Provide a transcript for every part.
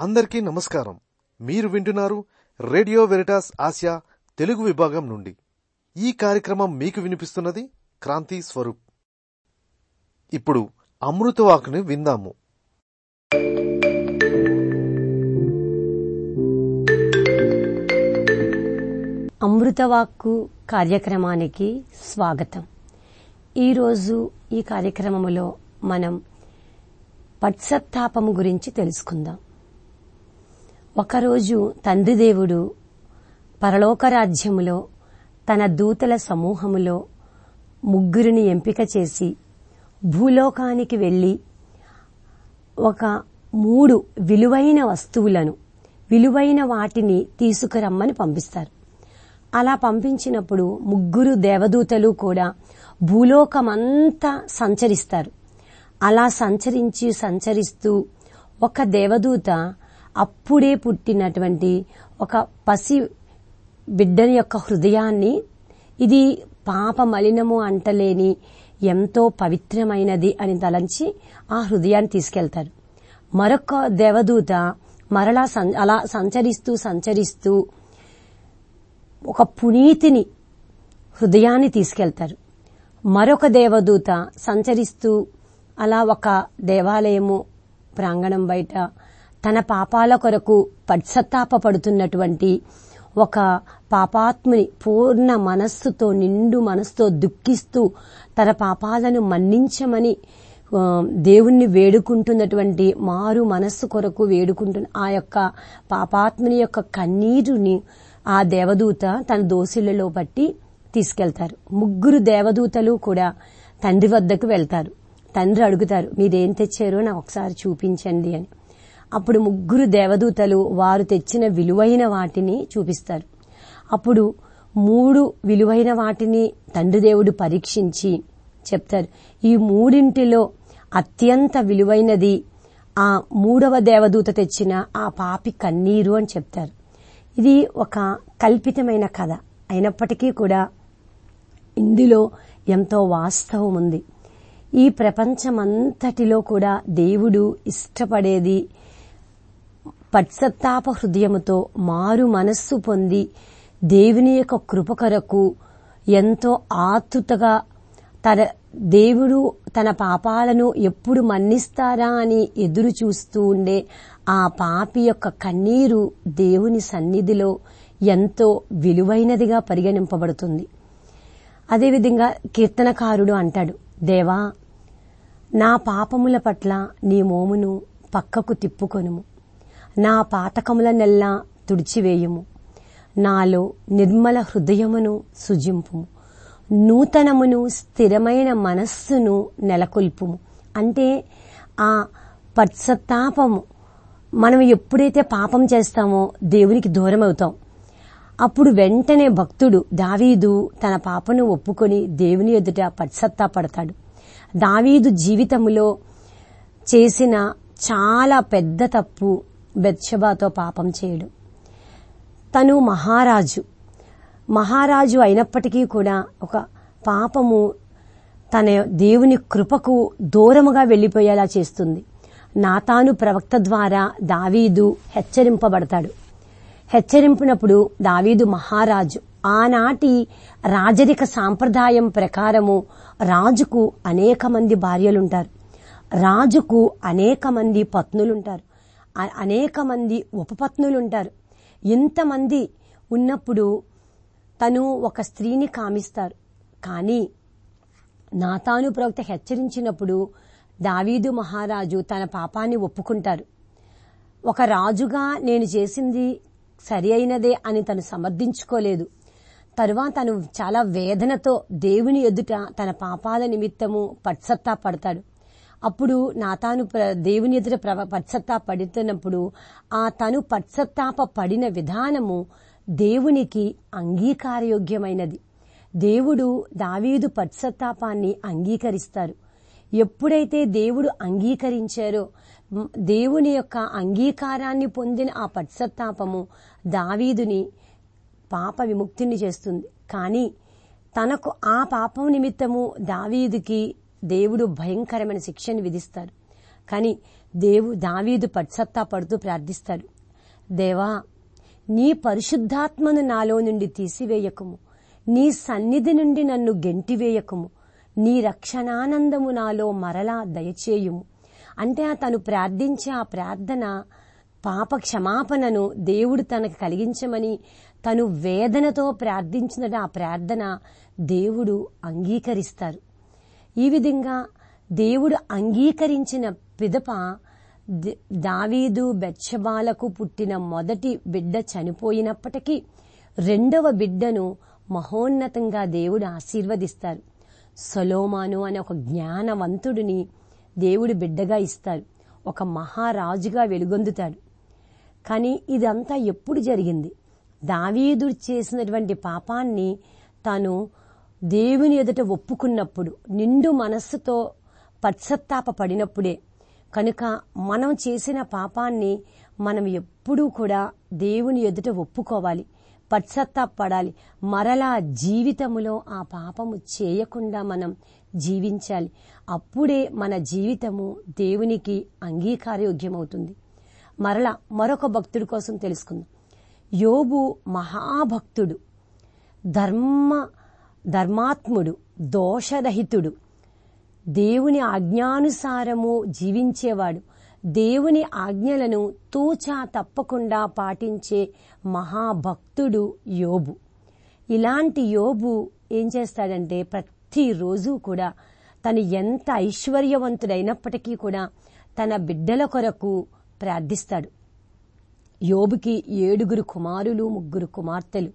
అందరికీ నమస్కారం మీరు వింటున్నారు రేడియో వెరిటాస్ ఆసియా తెలుగు విభాగం నుండి ఈ కార్యక్రమం మీకు వినిపిస్తున్నది క్రాంతి స్వరూప్ ఇప్పుడు అమృతవాకుని విందాము అమృతవాక్కు కార్యక్రమానికి స్వాగతం ఈరోజు ఈ కార్యక్రమములో మనం పట్సత్తాపము గురించి తెలుసుకుందాం ఒకరోజు తండ్రి దేవుడు పరలోక రాజ్యములో తన దూతల సమూహములో ముగ్గురిని ఎంపిక చేసి భూలోకానికి వెళ్లి ఒక మూడు విలువైన వస్తువులను విలువైన వాటిని తీసుకురమ్మని పంపిస్తారు అలా పంపించినప్పుడు ముగ్గురు దేవదూతలు కూడా భూలోకమంతా సంచరిస్తారు అలా సంచరించి సంచరిస్తూ ఒక దేవదూత అప్పుడే పుట్టినటువంటి ఒక పసి బిడ్డని యొక్క హృదయాన్ని ఇది పాప మలినము అంటలేని ఎంతో పవిత్రమైనది అని తలంచి ఆ హృదయాన్ని తీసుకెళ్తారు మరొక దేవదూత మరలా సం- అలా సంచరిస్తూ సంచరిస్తూ ఒక పునీతిని హృదయాన్ని తీసుకెళ్తారు మరొక దేవదూత సంచరిస్తూ అలా ఒక దేవాలయము ప్రాంగణం బయట తన పాపాల కొరకు పశ్చత్తాపడుతున్నటువంటి ఒక పాపాత్ముని పూర్ణ మనస్సుతో నిండు మనస్సుతో దుఃఖిస్తూ తన పాపాలను మన్నించమని ఆ, దేవుణ్ణి వేడుకుంటున్నటువంటి మారు మనస్సు కొరకు వేడుకుంటున్న ఆ యొక్క పాపాత్ముని యొక్క కన్నీరుని ఆ దేవదూత తన దోసిళ్లలో బట్టి తీసుకెళ్తారు ముగ్గురు దేవదూతలు కూడా తండ్రి వద్దకు వెళ్తారు తండ్రి అడుగుతారు మీరేం తెచ్చారో నాకు ఒకసారి చూపించండి అని అప్పుడు ముగ్గురు దేవదూతలు వారు తెచ్చిన విలువైన వాటిని చూపిస్తారు అప్పుడు మూడు విలువైన వాటిని తండ్రి దేవుడు పరీక్షించి చెప్తారు ఈ మూడింటిలో అత్యంత విలువైనది ఆ మూడవ దేవదూత తెచ్చిన ఆ పాపి కన్నీరు అని చెప్తారు ఇది ఒక కల్పితమైన కథ అయినప్పటికీ కూడా ఇందులో ఎంతో వాస్తవం ఉంది ఈ ప్రపంచమంతటిలో కూడా దేవుడు ఇష్టపడేది పశ్చత్తాప హృదయముతో మారు మనస్సు పొంది దేవుని యొక్క కృప కొరకు ఎంతో ఆతుతగా తన దేవుడు తన పాపాలను ఎప్పుడు మన్నిస్తారా అని ఎదురు చూస్తూ ఉండే ఆ పాపి యొక్క కన్నీరు దేవుని సన్నిధిలో ఎంతో విలువైనదిగా పరిగణింపబడుతుంది అదేవిధంగా కీర్తనకారుడు అంటాడు దేవా నా పాపముల పట్ల నీ మోమును పక్కకు తిప్పుకొనుము నా పాతకములనెల్లా తుడిచివేయుము నాలో నిర్మల హృదయమును సుజింపుము నూతనమును స్థిరమైన మనస్సును నెలకొల్పుము అంటే ఆ పశ్చత్తాపము మనం ఎప్పుడైతే పాపం చేస్తామో దేవునికి దూరం అవుతాం అప్పుడు వెంటనే భక్తుడు దావీదు తన పాపను ఒప్పుకొని దేవుని ఎదుట పశ్చత్తాపడతాడు దావీదు జీవితములో చేసిన చాలా పెద్ద తప్పు బెత్షబాతో పాపం చేయడం తను మహారాజు మహారాజు అయినప్పటికీ కూడా ఒక పాపము తన దేవుని కృపకు దూరముగా వెళ్లిపోయేలా చేస్తుంది నాతాను ప్రవక్త ద్వారా దావీదు హెచ్చరింపబడతాడు హెచ్చరింపినప్పుడు దావీదు మహారాజు ఆనాటి రాజరిక సాంప్రదాయం ప్రకారము రాజుకు అనేక మంది భార్యలుంటారు రాజుకు అనేక మంది పత్నులుంటారు అ- అనేక మంది ఉపపత్నులుంటారు ఇంతమంది ఉన్నప్పుడు తను ఒక స్త్రీని కామిస్తారు కానీ నాతాను ప్రవక్త హెచ్చరించినప్పుడు దావీదు మహారాజు తన పాపాన్ని ఒప్పుకుంటారు ఒక రాజుగా నేను చేసింది సరి అయినదే అని తను సమర్థించుకోలేదు తరువాత తను చాలా వేదనతో దేవుని ఎదుట తన పాపాల నిమిత్తము పశ్చత్తాపడతాడు అప్పుడు నాతాను ప్ర- దేవుని ఎదుట ప్రవ పశ్చత్తాపడుతున్నప్పుడు ఆ తను పశ్చత్తాప పడిన విధానము దేవునికి అంగీకారయోగ్యమైనది దేవుడు దావీదు పశ్చత్తాపాన్ని అంగీకరిస్తారు ఎప్పుడైతే దేవుడు అంగీకరించారో మ్, దేవుని యొక్క అంగీకారాన్ని పొందిన ఆ పశ్చత్తాపము దావీదుని పాప విముక్తిని చేస్తుంది కానీ తనకు ఆ పాపం నిమిత్తము దావీదుకి దేవుడు భయంకరమైన శిక్షను విధిస్తారు కానీ దేవు దావీదు పట్సత్తా పడుతూ ప్రార్థిస్తాడు దేవా నీ పరిశుద్ధాత్మను నాలో నుండి తీసివేయకము నీ సన్నిధి నుండి నన్ను గెంటివేయకము నీ రక్షణానందము నాలో మరలా దయచేయుము అంటే తను ప్రార్థించే ఆ ప్రార్థన పాప క్షమాపణను దేవుడు తనకు కలిగించమని తను వేదనతో ప్రార్థించిన ఆ ప్రార్థన దేవుడు అంగీకరిస్తారు ఈ విధంగా దేవుడు అంగీకరించిన పిదప ద- దావీదు బెచ్చబాలకు పుట్టిన మొదటి బిడ్డ చనిపోయినప్పటికీ రెండవ బిడ్డను మహోన్నతంగా దేవుడు ఆశీర్వదిస్తారు సొలోమాను అనే ఒక జ్ఞానవంతుడిని దేవుడు బిడ్డగా ఇస్తారు ఒక మహారాజుగా వెలుగొందుతాడు కానీ ఇదంతా ఎప్పుడు జరిగింది దావీదు చేసినటువంటి పాపాన్ని తాను దేవుని ఎదుట ఒప్పుకున్నప్పుడు నిండు మనస్సుతో పశ్చత్తాప పడినప్పుడే కనుక మనం చేసిన పాపాన్ని మనం ఎప్పుడూ కూడా దేవుని ఎదుట ఒప్పుకోవాలి పశ్చత్తాపడాలి మరలా జీవితములో ఆ పాపము చేయకుండా మనం జీవించాలి అప్పుడే మన జీవితము దేవునికి అంగీకారయోగ్యమవుతుంది మరలా మరొక భక్తుడి కోసం తెలుసుకుందాం యోబు మహాభక్తుడు ధర్మ ధర్మాత్ముడు దోషరహితుడు దేవుని ఆజ్ఞానుసారము జీవించేవాడు దేవుని ఆజ్ఞలను తూచా తప్పకుండా పాటించే మహాభక్తుడు యోబు ఇలాంటి యోబు ఏం చేస్తాడంటే ప్రతిరోజు కూడా తను ఎంత ఐశ్వర్యవంతుడైనప్పటికీ కూడా తన బిడ్డల కొరకు ప్రార్థిస్తాడు యోబుకి ఏడుగురు కుమారులు ముగ్గురు కుమార్తెలు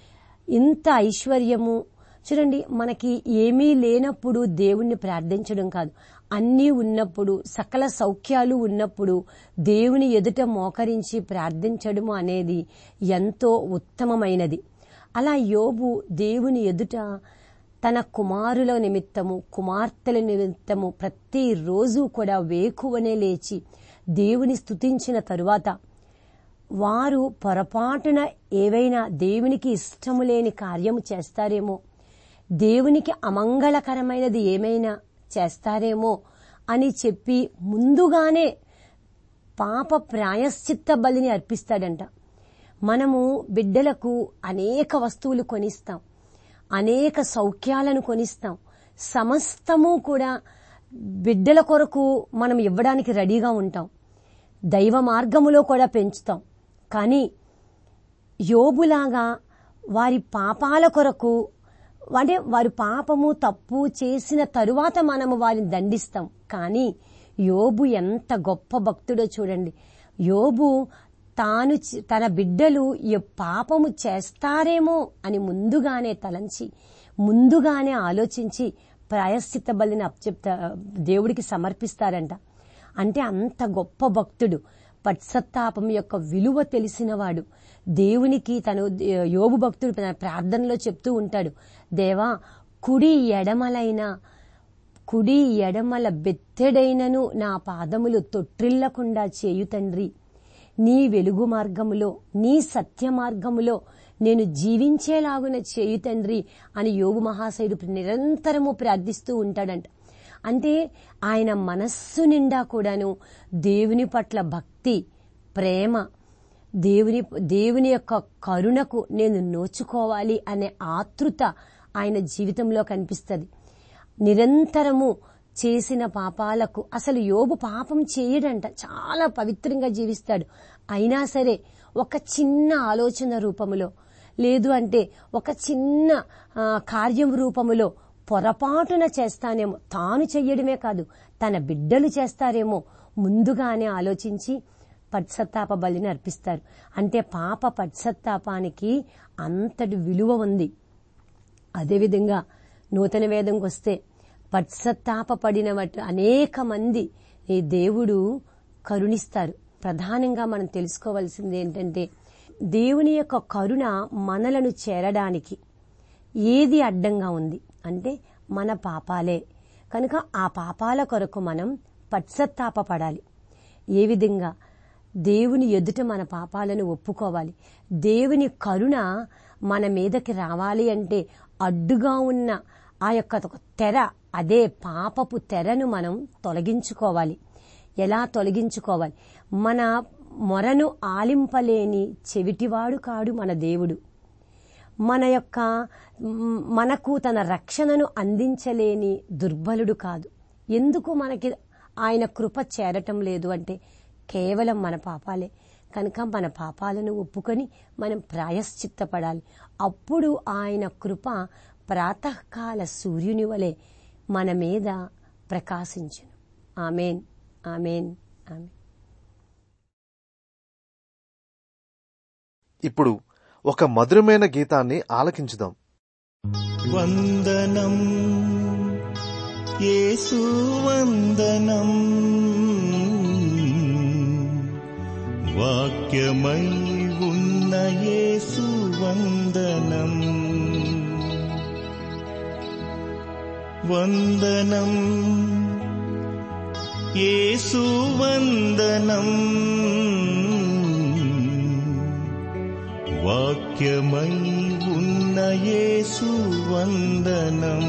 ఇంత ఐశ్వర్యము చూడండి మనకి ఏమీ లేనప్పుడు దేవుణ్ణి ప్రార్థించడం కాదు అన్నీ ఉన్నప్పుడు సకల సౌఖ్యాలు ఉన్నప్పుడు దేవుని ఎదుట మోకరించి ప్రార్థించడము అనేది ఎంతో ఉత్తమమైనది అలా యోబు దేవుని ఎదుట తన కుమారుల నిమిత్తము కుమార్తెల నిమిత్తము ప్రతిరోజు కూడా వేకువనే లేచి దేవుని స్తుతించిన తరువాత వారు పొరపాటున ఏవైనా దేవునికి ఇష్టము లేని కార్యము చేస్తారేమో దేవునికి అమంగళకరమైనది ఏమైనా చేస్తారేమో అని చెప్పి ముందుగానే పాప ప్రాయశ్చిత్త బలిని అర్పిస్తాడంట మనము బిడ్డలకు అనేక వస్తువులు కొనిస్తాం అనేక సౌఖ్యాలను కొనిస్తాం సమస్తము కూడా బిడ్డల కొరకు మనం ఇవ్వడానికి రెడీగా ఉంటాం దైవ మార్గములో కూడా పెంచుతాం కానీ యోబులాగా వారి పాపాల కొరకు అంటే వారి పాపము తప్పు చేసిన తరువాత మనము వారిని దండిస్తాం కానీ యోబు ఎంత గొప్ప భక్తుడో చూడండి యోబు తాను చే- తన బిడ్డలు ఏ పాపము చేస్తారేమో అని ముందుగానే తలంచి ముందుగానే ఆలోచించి ప్రాయశ్చిత్త బలిని అప్పచెప్తా దేవుడికి సమర్పిస్తారంట అంటే అంత గొప్ప భక్తుడు పశ్చత్తాపం యొక్క విలువ తెలిసినవాడు దేవునికి తను యోబు భక్తుడు తన ప్రార్థనలో చెప్తూ ఉంటాడు దేవా కుడి ఎడమలైన కుడి ఎడమల బెత్తెడైనను నా పాదములు తొట్టిల్లకుండా చేయు తండ్రి నీ వెలుగు మార్గములో నీ సత్య మార్గములో నేను జీవించేలాగున చేయు తండ్రి అని యోగు మహాశయుడు నిరంతరము ప్రార్థిస్తూ ఉంటాడంట అంటే ఆయన మనస్సు నిండా కూడాను దేవుని పట్ల భక్తి ప్రేమ దేవుని దేవుని యొక్క కరుణకు నేను నోచుకోవాలి అనే ఆతృత ఆయన జీవితంలో కనిపిస్తుంది నిరంతరము చేసిన పాపాలకు అసలు యోబు పాపం చేయడంట చాలా పవిత్రంగా జీవిస్తాడు అయినా సరే ఒక చిన్న ఆలోచన రూపములో లేదు అంటే ఒక చిన్న ఆ, కార్యం రూపములో పొరపాటున చేస్తానేమో తాను చెయ్యడమే కాదు తన బిడ్డలు చేస్తారేమో ముందుగానే ఆలోచించి పశ్చత్తాప బలిని అర్పిస్తారు అంటే పాప పశ్చత్తాపానికి అంతటి విలువ ఉంది అదేవిధంగా నూతన వేదంకి వస్తే పశ్చత్తాపడిన వాటి అనేక మంది ఈ దేవుడు కరుణిస్తారు ప్రధానంగా మనం తెలుసుకోవాల్సింది ఏంటంటే దేవుని యొక్క కరుణ మనలను చేరడానికి ఏది అడ్డంగా ఉంది అంటే మన పాపాలే కనుక ఆ పాపాల కొరకు మనం పశ్చత్తాపపడాలి ఏ విధంగా దేవుని ఎదుట మన పాపాలను ఒప్పుకోవాలి దేవుని కరుణ మన మీదకి రావాలి అంటే అడ్డుగా ఉన్న ఆ యొక్క ఒక తెర అదే పాపపు తెరను మనం తొలగించుకోవాలి ఎలా తొలగించుకోవాలి మన మొరను ఆలింపలేని చెవిటివాడు కాడు మన దేవుడు మన యొక్క మ్, మనకు తన రక్షణను అందించలేని దుర్బలుడు కాదు ఎందుకు మనకి ఆయన కృప చేరటం లేదు అంటే కేవలం మన పాపాలే కనుక మన పాపాలను ఒప్పుకొని మనం ప్రాయశ్చిత్తపడాలి అప్పుడు ఆయన కృప ప్రాతకాల సూర్యుని వలె మన మీద ప్రకాశించును ఆమెన్ ఆమెన్ ఆమెన్ ఇప్పుడు ఒక మధురమైన గీతాన్ని ఆలకించుదాం వందనం యేసు వందనం వాక్యమై ఉన్న యేసు వందనం వందనం యేసు వందనం వాక్యమై ఉన్న యేసు వందనం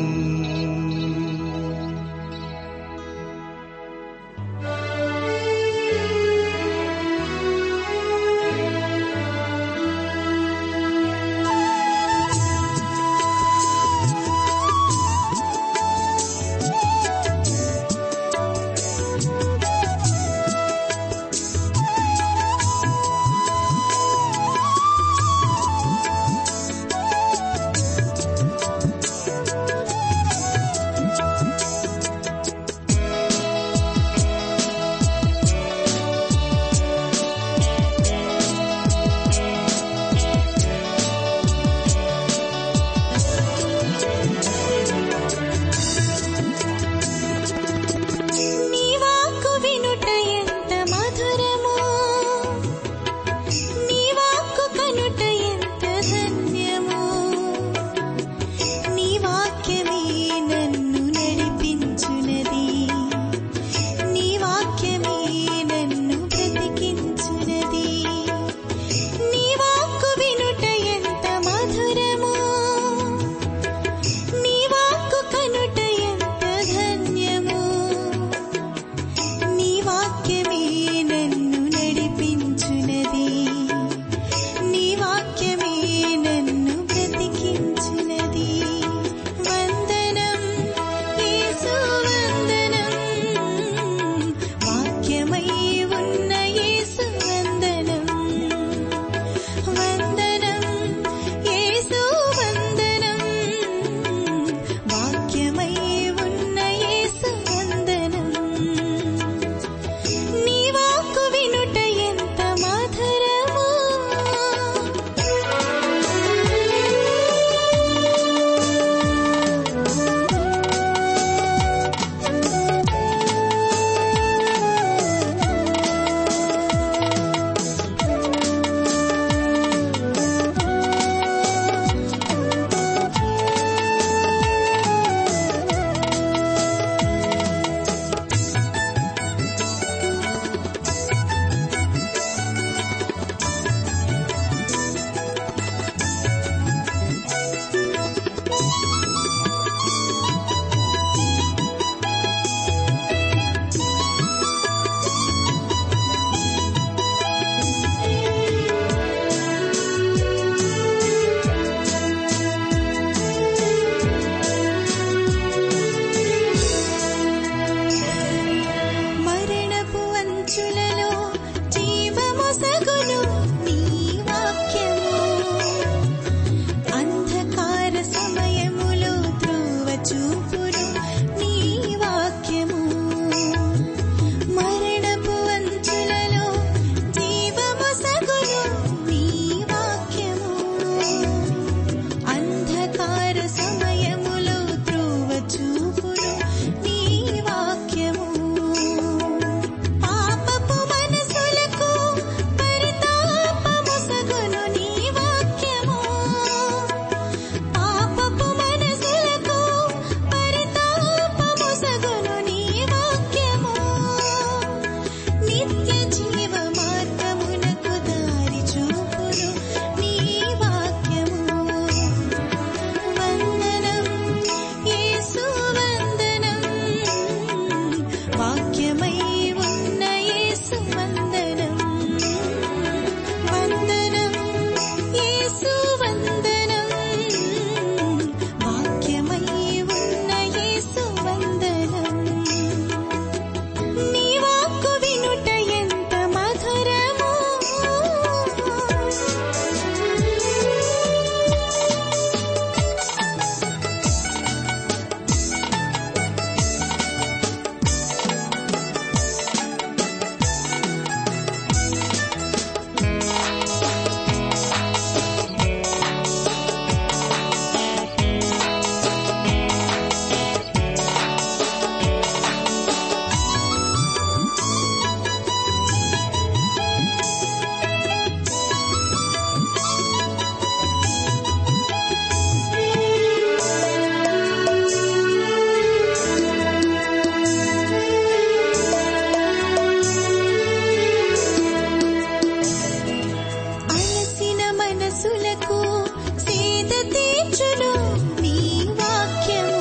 మనసులకు సేద తీర్చును నీ వాక్యము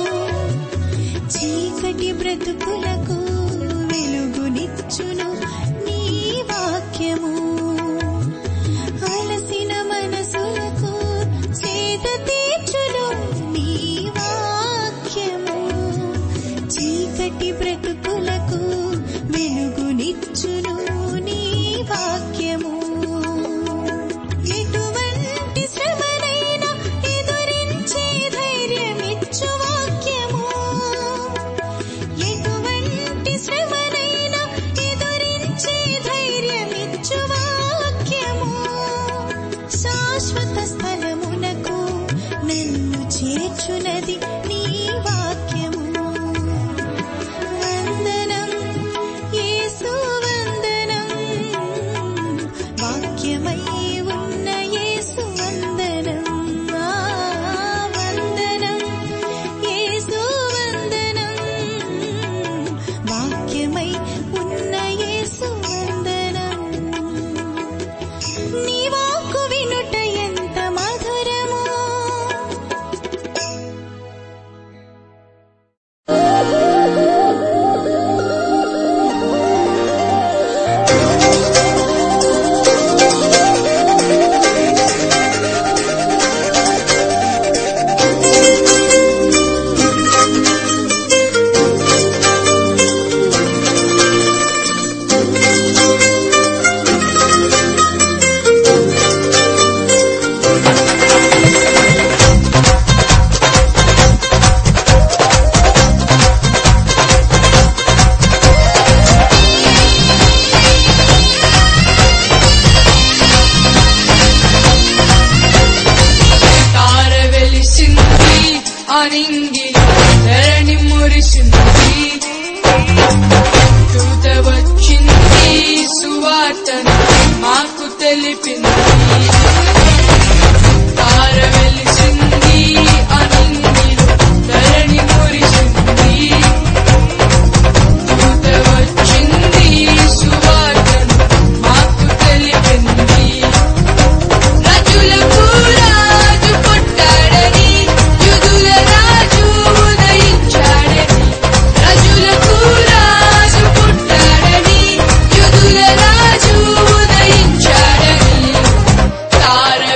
చీకటి బ్రతుకులకు వెలుగునిచ్చును నీ వాక్యము అలసిన మనసులకు సేద తీర్చును నీ వాక్యము చీకటి బ్రతుకులకు వెలుగునిచ్చును నీ వాక్యము ఎటువంటి శ్రమనైనా ఎదురించే ధైర్యమిచ్చు వాక్యము ఎటువంటి శ్రమనైనా ఎదురించే ధైర్యమిచ్చు వాక్యము శాశ్వత స్థలమునకు నన్ను చేర్చునది నీ వాక్యము వందనం యేసు వందనం వాక్యమై ఉన్న యేసు వందనం ఆ వందనం యేసు వందనం వాక్యమై ఉన్న యేసు వందనం నీ వాక్కు వినుట ఎంత మధురమో తార వెలిసింది అనింగి ధరణి మురిసింది దూత వచ్చింది సువార్తను మాకు తెలిపింది తార వెలిసింది అనింగి ధరణి మురిసింది దూత వచ్చింది సువార్తను మాకు తెలిపింది రాజులకు రాజు పుట్టాడని యుదుల రాజు ఉదయించాడని రాజులకు రాజు పుట్టాడని యుదుల రాజు ఉదయించాడని తార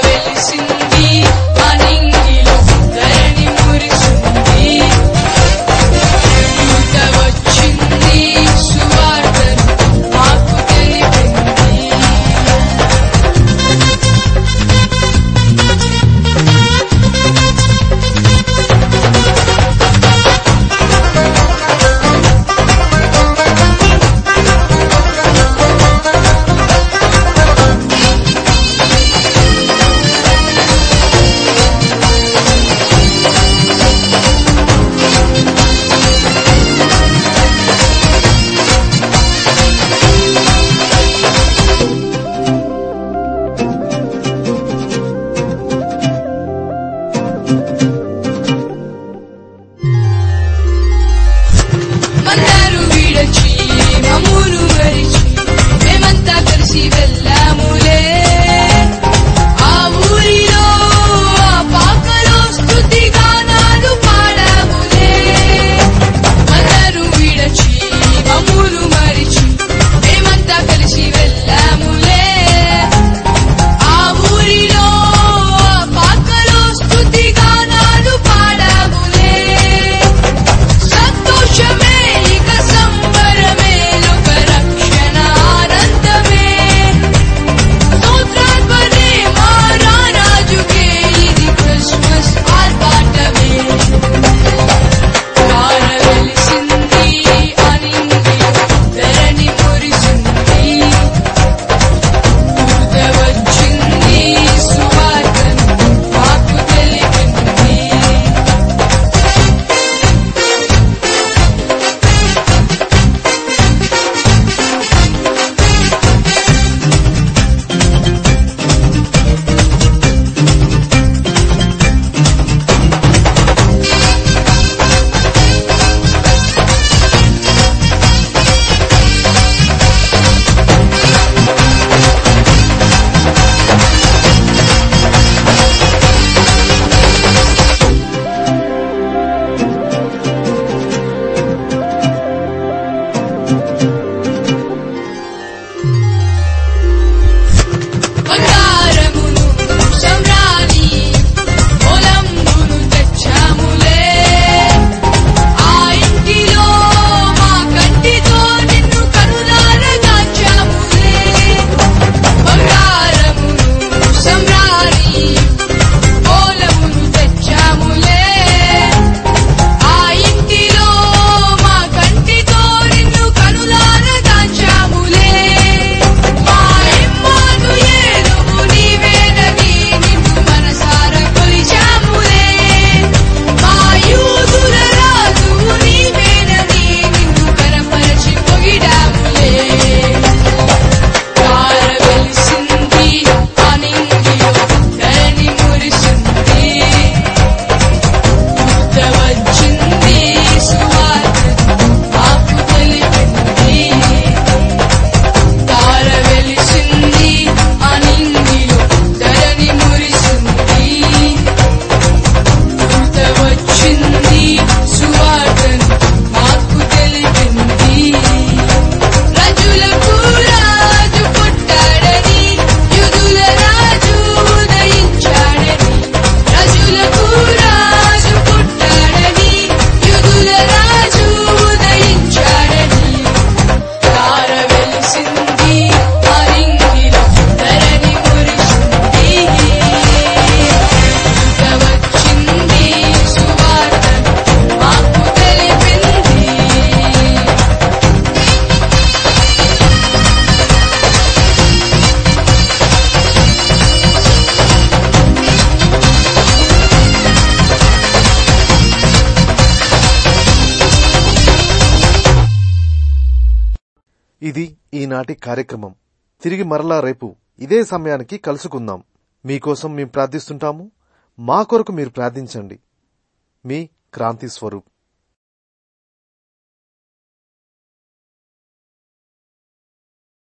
ఇది ఈనాటి కార్యక్రమం తిరిగి మరలా రేపు ఇదే సమయానికి కలుసుకుందాం మీకోసం మేము ప్రార్థిస్తుంటాము మా కొరకు మీరు ప్రార్థించండి మీ క్రాంతి స్వరూప్